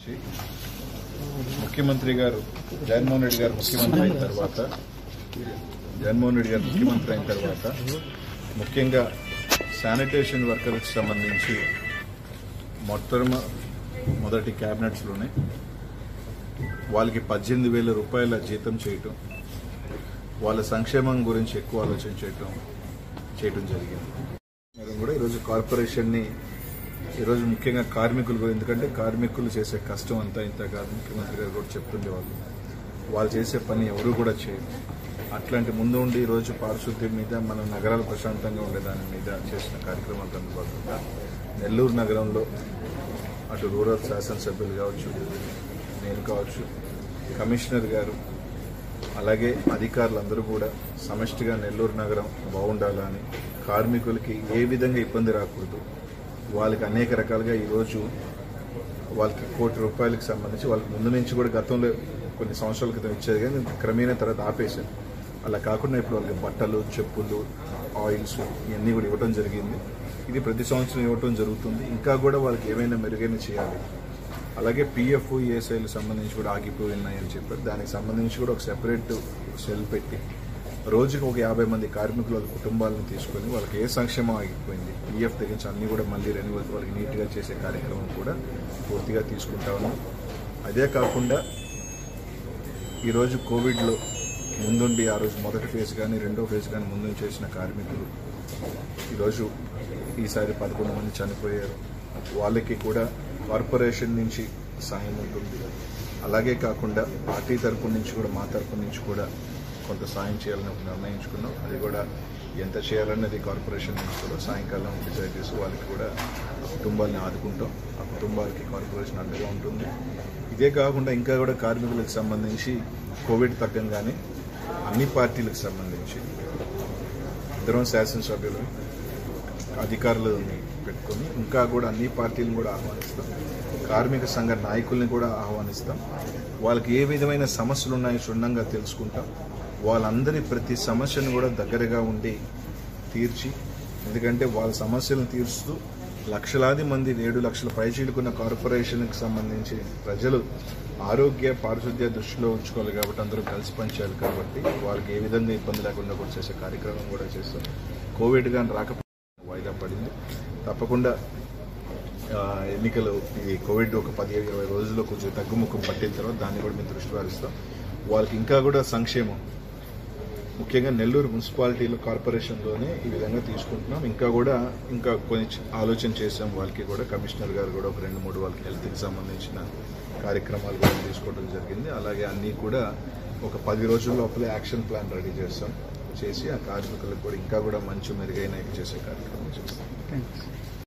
ముఖ్యమంత్రి గారు జగన్మోహన్ రెడ్డి గారు ముఖ్యమంత్రి అయిన తర్వాత జగన్మోహన్ రెడ్డి గారు ముఖ్యమంత్రి అయిన తర్వాత ముఖ్యంగా శానిటేషన్ వర్కర్కి సంబంధించి మొత్తం మొదటి క్యాబినెట్స్లోనే వాళ్ళకి పద్దెనిమిది వేల రూపాయల జీతం చేయటం వాళ్ళ సంక్షేమం గురించి ఎక్కువ ఆలోచన చేయటం చేయటం జరిగింది మేడం కూడా ఈరోజు కార్పొరేషన్ని ఈరోజు ముఖ్యంగా కార్మికులు కూడా ఎందుకంటే కార్మికులు చేసే కష్టం అంతా ఇంత కాదు ముఖ్యమంత్రి గారు కూడా చెప్తుండేవాళ్ళు వాళ్ళు చేసే పని ఎవరు కూడా చేయరు అట్లాంటి ముందు ఉండి ఈరోజు పారిశుద్ధ్యం మీద మన నగరాలు ప్రశాంతంగా ఉండేదాని మీద చేసిన కార్యక్రమాలు అందుబాటుగా నెల్లూరు నగరంలో అటు రూరల్ శాసనసభ్యులు కావచ్చు నేను కావచ్చు కమిషనర్ గారు అలాగే అధికారులందరూ కూడా సమష్టిగా నెల్లూరు నగరం బాగుండాలని కార్మికులకి ఏ విధంగా ఇబ్బంది రాకూడదు వాళ్ళకి అనేక రకాలుగా ఈరోజు వాళ్ళకి కోటి రూపాయలకు సంబంధించి వాళ్ళకి ముందు నుంచి కూడా గతంలో కొన్ని సంవత్సరాల క్రితం ఇచ్చేది కానీ క్రమేణా తర్వాత ఆపేశారు అలా కాకుండా ఇప్పుడు వాళ్ళకి బట్టలు చెప్పులు ఆయిల్స్ ఇవన్నీ కూడా ఇవ్వడం జరిగింది ఇది ప్రతి సంవత్సరం ఇవ్వటం జరుగుతుంది ఇంకా కూడా వాళ్ళకి ఏమైనా మెరుగైన చేయాలి అలాగే పిఎఫ్ ఈఎస్ఐలు సంబంధించి కూడా ఆగిపోయి ఉన్నాయని చెప్పారు దానికి సంబంధించి కూడా ఒక సెపరేట్ సెల్ పెట్టి రోజుకి ఒక యాభై మంది కార్మికుల వాళ్ళ కుటుంబాలను తీసుకొని వాళ్ళకి ఏ సంక్షేమం ఆగిపోయింది పిఎఫ్ దగ్గర నుంచి అన్ని కూడా మళ్ళీ రెన్యువల్ వాళ్ళకి నీట్గా చేసే కార్యక్రమం కూడా పూర్తిగా తీసుకుంటా ఉన్నాం అదే కాకుండా ఈరోజు కోవిడ్లో ముందుండి ఆ రోజు మొదటి ఫేజ్ కానీ రెండో ఫేజ్ కానీ ముందు చేసిన కార్మికులు ఈరోజు ఈసారి పదకొండు మంది చనిపోయారు వాళ్ళకి కూడా కార్పొరేషన్ నుంచి సాయం ఉంటుంది అలాగే కాకుండా పార్టీ తరపు నుంచి కూడా మా తరపు నుంచి కూడా కొంత సాయం చేయాలని ఒక నిర్ణయించుకున్నాం అది కూడా ఎంత చేయాలన్నది కార్పొరేషన్ నుంచి కూడా సాయంకాలం డిసైడ్ చేసి వాళ్ళకి కూడా ఆ కుటుంబాలని ఆదుకుంటాం ఆ కుటుంబాలకి కార్పొరేషన్ అండగా ఉంటుంది ఇదే కాకుండా ఇంకా కూడా కార్మికులకు సంబంధించి కోవిడ్ తగ్గంగానే అన్ని పార్టీలకు సంబంధించి ఇద్దరం శాసనసభ్యులు అధికారులని పెట్టుకొని ఇంకా కూడా అన్ని పార్టీలను కూడా ఆహ్వానిస్తాం కార్మిక సంఘ నాయకుల్ని కూడా ఆహ్వానిస్తాం వాళ్ళకి ఏ విధమైన సమస్యలు ఉన్నాయో క్షుణ్ణంగా తెలుసుకుంటాం వాళ్ళందరి ప్రతి సమస్యను కూడా దగ్గరగా ఉండి తీర్చి ఎందుకంటే వాళ్ళ సమస్యలను తీరుస్తూ లక్షలాది మంది ఏడు లక్షల పైచీలుకున్న కార్పొరేషన్కి సంబంధించి ప్రజలు ఆరోగ్య పారిశుద్ధ్య దృష్టిలో ఉంచుకోవాలి కాబట్టి అందరూ కలిసి పనిచేయాలి కాబట్టి వాళ్ళకి ఏ విధంగా ఇబ్బంది లేకుండా కూడా చేసే కార్యక్రమం కూడా చేస్తాం కోవిడ్ కానీ రాకపోతే వాయిదా పడింది తప్పకుండా ఆ, ఎన్నికలు ఈ కోవిడ్ ఒక పది ఇరవై రోజుల్లో కొంచెం తగ్గుముఖం పట్టిన తర్వాత దాన్ని కూడా మేము దృష్టి వారిస్తాం వాళ్ళకి ఇంకా కూడా సంక్షేమం ముఖ్యంగా నెల్లూరు మున్సిపాలిటీలో కార్పొరేషన్లోనే ఈ విధంగా తీసుకుంటున్నాం ఇంకా కూడా ఇంకా కొన్ని చ- ఆలోచన చేసాం వాళ్ళకి కూడా కమిషనర్ గారు కూడా ఒక రెండు మూడు వాళ్ళకి హెల్త్కి సంబంధించిన కార్యక్రమాలు కూడా తీసుకోవడం జరిగింది అలాగే అన్నీ కూడా ఒక పది రోజుల లోపలే యాక్షన్ ప్లాన్ రెడీ చేస్తాం చేసి ఆ కార్మికులకు కూడా ఇంకా కూడా మంచి మెరుగైన చేసే కార్యక్రమం చేస్తాం థ్యాంక్స్